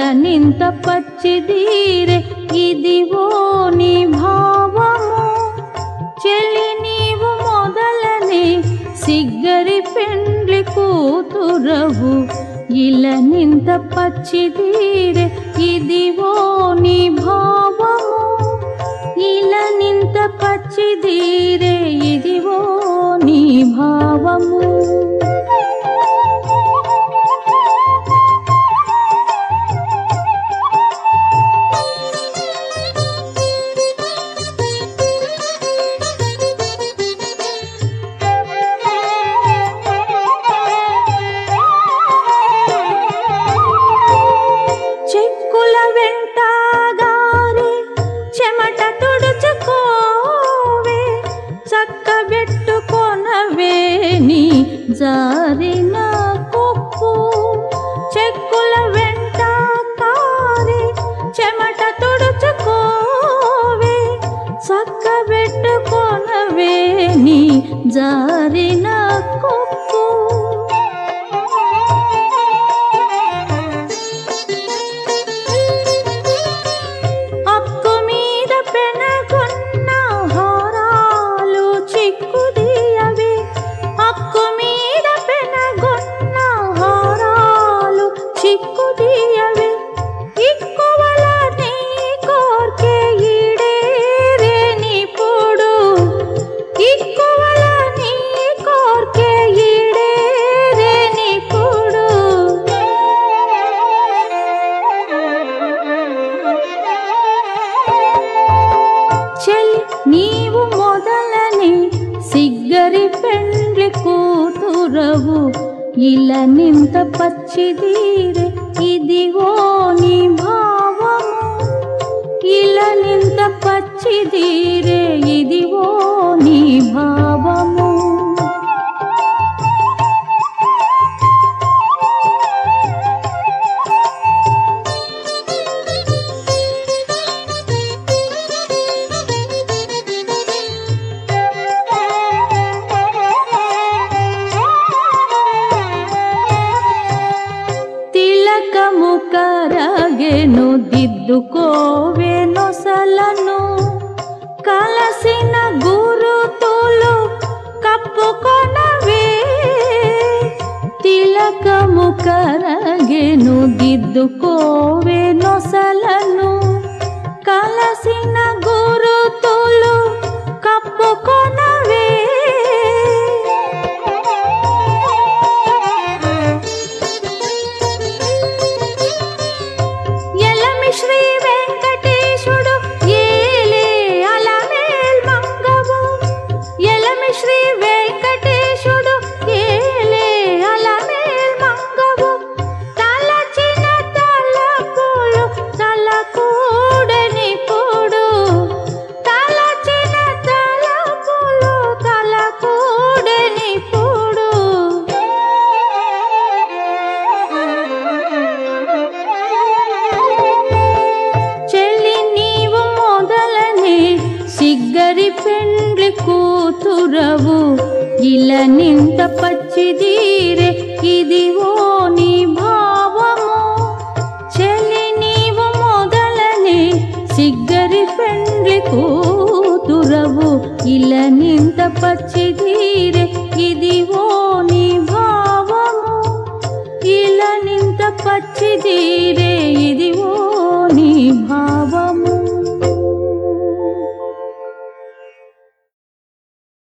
నింత పచ్చిదీరే ఇదివో నీ భావము చెలి నీవు మొదలనే సిగ్గరి పెండ్లి కూతురవు ఇల నింత పచ్చిదీరే ఇదివో నీ భావము ఇల నింత పచ్చిదీరే ఇదివో నీ భావము చెక్కుల వెంటగారే చెమట తుడుచుకోవే చక్కబెట్టుకొనవే నీ జారిన కొప్పు చెక్కుల వెంట కారే చెమట తుడుచుకోవే చక్కబెట్టుకొనవే నీ జారిన కొప్పు అక్కు మీద పెనగొన్న హారాలు చిక్కుదియవే అక్కు మీద పెనగొన్న హారాలు చిక్కుదియవే ఇక్కువల నీ కోర్కే ఈడేరే నీ పొడు ఇక్కువల నీ కోర్కే ఈడేరే నీ పొడు చెల్ నీవు మొదలని సిగ్గరి పెండ్లి కూతురవు ఇలా నింత పచ్చిదీరే ఇదిగో నీ భావము ఇలా నింత పచ్చిదీరే ఇదిగో నీ భావము తిలకము కరగెను దిద్దుకోవే నొసలను కలసిన గురుతులు కప్పుకొనవే తిలకము కరగెను దిద్దుకోవే నొసలను కలసిన గురుతులు కప్పుకొనవే ఎలమి శ్రీ వెంకటేశుడు ఏలే అలమేల్ మంగవు ఎలమి శ్రీ వెంకటేశుడు ఏలే అలమేల్ మంగవు తలచిన తలపులు తలకూడని పొడు తలచిన తలపులు తలకూడని పొడు చెల్లి నీవు మొదలనే సిగ్గరి పెండ్లి కూతురవు ఇలా నింత పచ్చిదీరే ఇదివో నీ భావము చెల్లి నీవు మొదలనే సిగ్గరి పెండ్లి కూతురవు ఇలా నింత పచ్చిదీరే ఇదివో నీ భావము ఇలా నింత పచ్చిదీరే ఇదివో నీ భావ